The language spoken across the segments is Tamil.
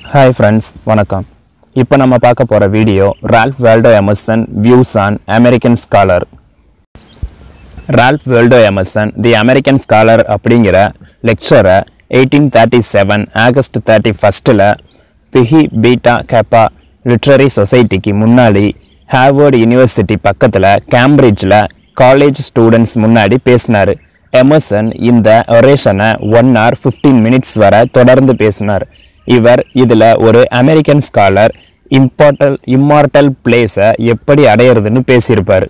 ஹாய் ஃப்ரெண்ட்ஸ் வணக்கம் இப்போ நம்ம பார்க்க போகிற video Ralph Waldo Emerson views on American scholar Ralph Waldo Emerson the American scholar அப்படிங்கிற லெக்சரை eighteen thirty seven August thirty ஃபஸ்ட்டில் பிஹி பீட்டா கேப்பா லிட்ரரி சொசைட்டிக்கு முன்னாடி ஹார்வர்டு யூனிவர்சிட்டி பக்கத்தில் கேம்பிரிட்ஜில் காலேஜ் ஸ்டூடெண்ட்ஸ் முன்னாடி பேசினார் எமர்சன் இந்த ஒரேஷனை ஒன் ஹவர் ஃபிஃப்டீன் மினிட்ஸ் வரை தொடர்ந்து பேசினார் இவர் இதில் ஒரு அமெரிக்கன் ஸ்காலர் இம்பார்ட்டல் இம்மார்ட்டல் பிளேஸை எப்படி அடையிறதுன்னு பேசியிருப்பார்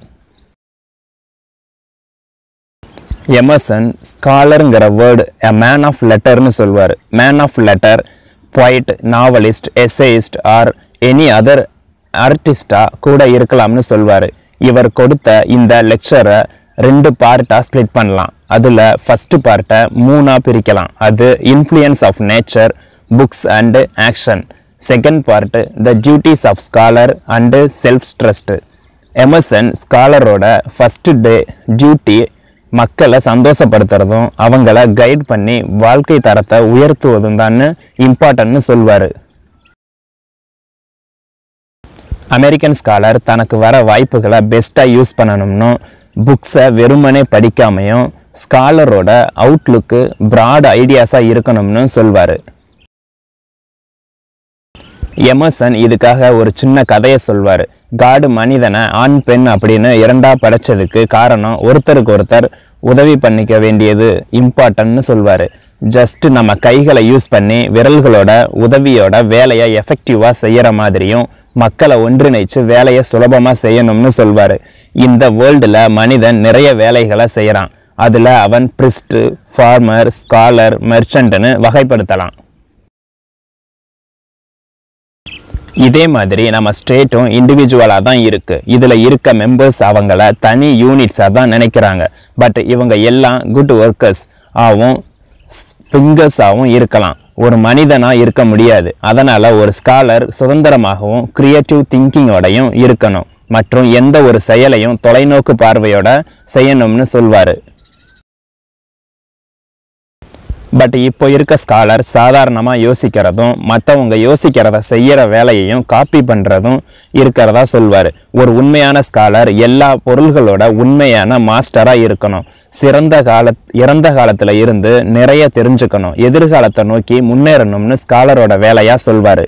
எமர்சன் ஸ்காலருங்கிற வேர்டு எ மேன் ஆஃப் லெட்டர்னு சொல்வார் man of letter poet novelist essayist or any other ஆர்டிஸ்டாக கூட இருக்கலாம்னு சொல்வார் இவர் கொடுத்த இந்த லெக்சரை ரெண்டு பார்ட்டாக ஸ்ப்ளிட் பண்ணலாம் அதில் ஃபஸ்ட்டு பார்ட்டை மூணாக பிரிக்கலாம் அது influence of nature books and action second part the duties of scholar and self trust Emerson ஸ்காலரோட ஃபஸ்ட்டு டே டியூட்டி மக்களை சந்தோஷப்படுத்துறதும் அவங்கள கைட் பண்ணி வாழ்க்கை தரத்தை உயர்த்துவதும் தான் இம்பார்ட்டன்ட்னு சொல்வார் அமெரிக்கன் ஸ்காலர் தனக்கு வர வாய்ப்புகளை பெஸ்ட்டாக யூஸ் பண்ணணும்னு புக்ஸை வெறுமனே படிக்காமையும் ஸ்காலரோட அவுட்லுக்கு ப்ராட் ஐடியாஸாக இருக்கணும்னு சொல்வார் எமர்சன் இதுக்காக ஒரு சின்ன கதையை சொல்வார் காடு மனிதனை ஆண் பெண் அப்படின்னு இரண்டா படைச்சதுக்கு காரணம் ஒருத்தருக்கு ஒருத்தர் உதவி பண்ணிக்க வேண்டியது இம்பார்ட்டன்ட்னு சொல்வார் ஜஸ்ட் நம்ம கைகளை யூஸ் பண்ணி விரல்களோட உதவியோட வேலையை எஃபெக்டிவாக செய்கிற மாதிரியும் மக்களை ஒன்றிணைச்சு வேலையை சுலபமாக செய்யணும்னு சொல்வார் இந்த வேர்ல்டில் மனிதன் நிறைய வேலைகளை செய்கிறான் அதில் அவன் பிரிஸ்ட்டு ஃபார்மர் ஸ்காலர் மெர்ச்சன்ட்னு வகைப்படுத்தலாம் இதே மாதிரி நம்ம ஸ்டேட்டும் இண்டிவிஜுவலாக தான் இருக்குது இதில் இருக்க மெம்பர்ஸ் அவங்கள தனி யூனிட்ஸாக தான் நினைக்கிறாங்க பட் இவங்க எல்லாம் குட் ஒர்க்கர்ஸ் ஆகவும் ஃபிங்கர்ஸாகவும் இருக்கலாம் ஒரு மனிதனாக இருக்க முடியாது அதனால் ஒரு ஸ்காலர் சுதந்திரமாகவும் க்ரியேட்டிவ் திங்கிங்கோடையும் இருக்கணும் மற்றும் எந்த ஒரு செயலையும் தொலைநோக்கு பார்வையோட செய்யணும்னு சொல்வார் பட் இப்போ இருக்க ஸ்காலர் சாதாரணமாக யோசிக்கிறதும் மற்றவங்க யோசிக்கிறத செய்கிற வேலையையும் காப்பி பண்ணுறதும் இருக்கிறதா சொல்வார் ஒரு உண்மையான ஸ்காலர் எல்லா பொருள்களோட உண்மையான மாஸ்டராக இருக்கணும் சிறந்த கால இறந்த காலத்தில் இருந்து நிறைய தெரிஞ்சுக்கணும் எதிர்காலத்தை நோக்கி முன்னேறணும்னு ஸ்காலரோட வேலையாக சொல்வார்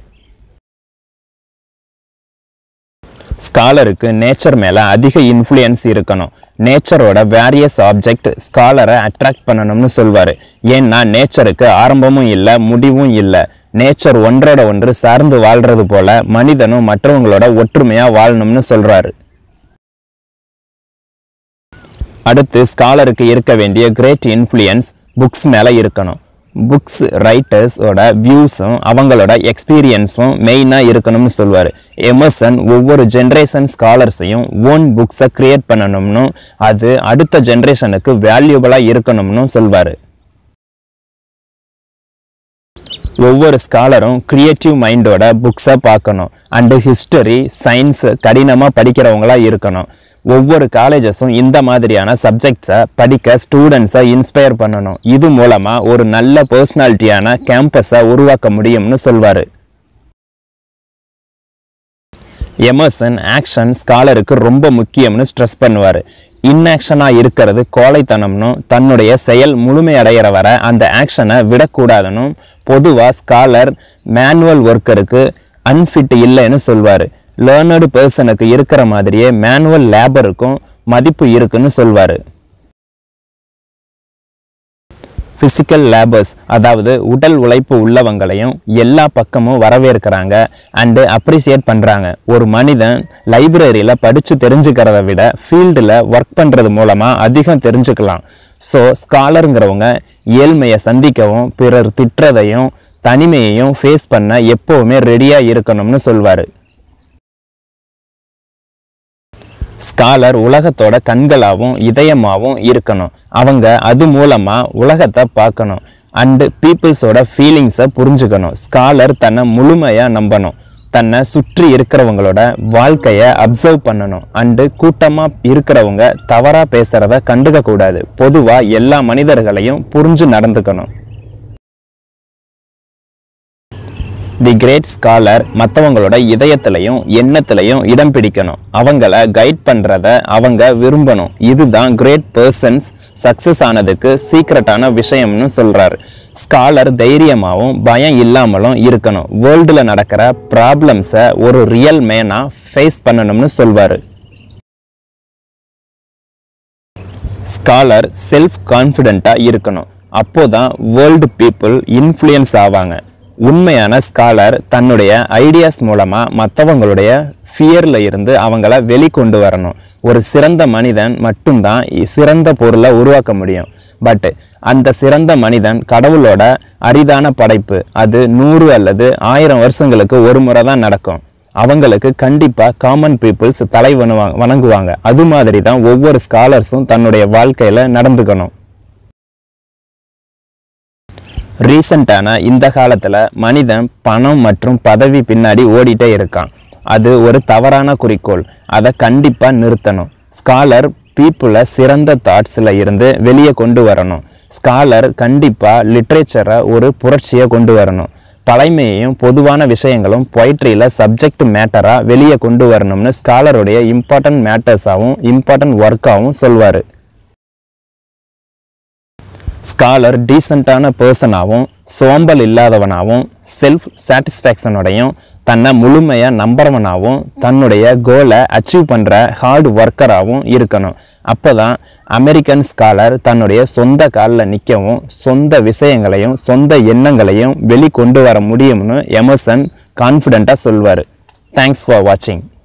ஸ்காலருக்கு நேச்சர் மேலே அதிக இன்ஃப்ளூயன்ஸ் இருக்கணும் நேச்சரோட வேரியஸ் ஆப்ஜெக்ட் ஸ்காலரை அட்ராக்ட் பண்ணணும்னு சொல்வார் ஏன்னா நேச்சருக்கு ஆரம்பமும் இல்லை முடிவும் இல்லை நேச்சர் ஒன்றோட ஒன்று சார்ந்து வாழ்றது போல மனிதனும் மற்றவங்களோட ஒற்றுமையாக வாழணும்னு சொல்கிறாரு அடுத்து ஸ்காலருக்கு இருக்க வேண்டிய கிரேட் இன்ஃப்ளூயன்ஸ் புக்ஸ் மேலே இருக்கணும் புக்ஸ் ரைட்டர்ஸோட வியூஸும் அவங்களோட எக்ஸ்பீரியன்ஸும் மெயினாக இருக்கணும்னு சொல்வார் எமர்சன் ஒவ்வொரு ஜென்ரேஷன் ஸ்காலர்ஸையும் ஓன் புக்ஸை க்ரியேட் பண்ணணும்னு அது அடுத்த ஜென்ரேஷனுக்கு வேல்யூபிளாக இருக்கணும்னு சொல்வார் ஒவ்வொரு ஸ்காலரும் கிரியேட்டிவ் மைண்டோட புக்ஸை பார்க்கணும் அண்டு ஹிஸ்டரி சயின்ஸ் கடினமாக படிக்கிறவங்களா இருக்கணும் ஒவ்வொரு காலேஜஸும் இந்த மாதிரியான சப்ஜெக்ட்ஸை படிக்க ஸ்டூடெண்ட்ஸை இன்ஸ்பயர் பண்ணணும் இது மூலமாக ஒரு நல்ல பர்சனாலிட்டியான கேம்பஸை உருவாக்க முடியும்னு சொல்வார் எமர்சன் ஆக்ஷன் ஸ்காலருக்கு ரொம்ப முக்கியம்னு ஸ்ட்ரெஸ் பண்ணுவார் இன்ஆக்ஷனாக இருக்கிறது கோழைத்தனம்னு தன்னுடைய செயல் முழுமையடைகிற வரை அந்த ஆக்ஷனை விடக்கூடாதுன்னு பொதுவாக ஸ்காலர் மேனுவல் ஒர்க்கருக்கு அன்ஃபிட் இல்லைன்னு சொல்வார் லேர்னடு பர்சனுக்கு இருக்கிற மாதிரியே மேனுவல் லேபருக்கும் மதிப்பு இருக்குன்னு சொல்வார் ஃபிசிக்கல் லேபர்ஸ் அதாவது உடல் உழைப்பு உள்ளவங்களையும் எல்லா பக்கமும் வரவேற்கிறாங்க அண்டு அப்ரிசியேட் பண்ணுறாங்க ஒரு மனிதன் லைப்ரரியில் படித்து தெரிஞ்சுக்கிறத விட ஃபீல்டில் ஒர்க் பண்ணுறது மூலமாக அதிகம் தெரிஞ்சுக்கலாம் ஸோ ஸ்காலருங்கிறவங்க ஏழ்மையை சந்திக்கவும் பிறர் திட்டுறதையும் தனிமையையும் ஃபேஸ் பண்ண எப்போவுமே ரெடியாக இருக்கணும்னு சொல்வார் ஸ்காலர் உலகத்தோட கண்களாகவும் இதயமாகவும் இருக்கணும் அவங்க அது மூலமாக உலகத்தை பார்க்கணும் அண்டு பீப்புள்ஸோட ஃபீலிங்ஸை புரிஞ்சுக்கணும் ஸ்காலர் தன்னை முழுமையாக நம்பணும் தன்னை சுற்றி இருக்கிறவங்களோட வாழ்க்கையை அப்சர்வ் பண்ணணும் அண்டு கூட்டமாக இருக்கிறவங்க தவறாக பேசுகிறத கண்டுக்க கூடாது பொதுவாக எல்லா மனிதர்களையும் புரிஞ்சு நடந்துக்கணும் தி கிரேட் ஸ்காலர் மற்றவங்களோட இதயத்திலையும் எண்ணத்திலையும் இடம் பிடிக்கணும் அவங்கள கைட் பண்ணுறத அவங்க விரும்பணும் இதுதான் கிரேட் பர்சன்ஸ் சக்ஸஸ் ஆனதுக்கு சீக்ரெட்டான விஷயம்னு சொல்கிறாரு ஸ்காலர் தைரியமாகவும் பயம் இல்லாமலும் இருக்கணும் வேர்ல்டில் நடக்கிற ப்ராப்ளம்ஸை ஒரு ரியல் மேனாக ஃபேஸ் பண்ணணும்னு சொல்வார் ஸ்காலர் செல்ஃப் கான்ஃபிடெண்ட்டாக இருக்கணும் அப்போதான் வேர்ல்டு பீப்புள் இன்ஃப்ளூயன்ஸ் ஆவாங்க உண்மையான ஸ்காலர் தன்னுடைய ஐடியாஸ் மூலமாக மற்றவங்களுடைய ஃபியரில் இருந்து அவங்கள வெளிக்கொண்டு வரணும் ஒரு சிறந்த மனிதன் மட்டும்தான் இ- சிறந்த பொருளை உருவாக்க முடியும் பட் அந்த சிறந்த மனிதன் கடவுளோட அரிதான படைப்பு அது நூறு அல்லது ஆயிரம் வருஷங்களுக்கு ஒரு முறை தான் நடக்கும் அவங்களுக்கு கண்டிப்பாக காமன் பீப்புள்ஸ் தலை வணங்குவாங்க வணங்குவாங்க அது மாதிரி தான் ஒவ்வொரு ஸ்காலர்ஸும் தன்னுடைய வாழ்க்கையில் நடந்துக்கணும் ரீசண்டான இந்த காலத்தில் மனிதன் பணம் மற்றும் பதவி பின்னாடி ஓடிட்டே இருக்கான் அது ஒரு தவறான குறிக்கோள் அதை கண்டிப்பாக நிறுத்தணும் ஸ்காலர் பீப்புளை சிறந்த தாட்ஸில் இருந்து வெளியே கொண்டு வரணும் ஸ்காலர் கண்டிப்பாக லிட்ரேச்சரை ஒரு புரட்சியை கொண்டு வரணும் பழைமையையும் பொதுவான விஷயங்களும் பொய்ட்ரியில் சப்ஜெக்ட் மேட்டராக வெளியே கொண்டு வரணும்னு ஸ்காலருடைய இம்பார்ட்டன்ட் மேட்டர்ஸாகவும் இம்பார்ட்டன்ட் ஒர்க்காகவும் சொல்வார் ஸ்காலர் டீசெண்டான பர்சனாகவும் சோம்பல் இல்லாதவனாகவும் செல்ஃப் சாட்டிஸ்ஃபேக்ஷனோடையும் தன்னை முழுமையாக நம்புறவனாகவும் தன்னுடைய கோலை அச்சீவ் பண்ணுற ஹார்ட் ஒர்க்கராகவும் இருக்கணும் அப்போ தான் அமெரிக்கன் ஸ்காலர் தன்னுடைய சொந்த காலில் நிற்கவும் சொந்த விஷயங்களையும் சொந்த எண்ணங்களையும் வெளிக்கொண்டு வர முடியும்னு எமர்சன் கான்ஃபிடெண்ட்டாக சொல்வார் தேங்க்ஸ் ஃபார் வாட்சிங்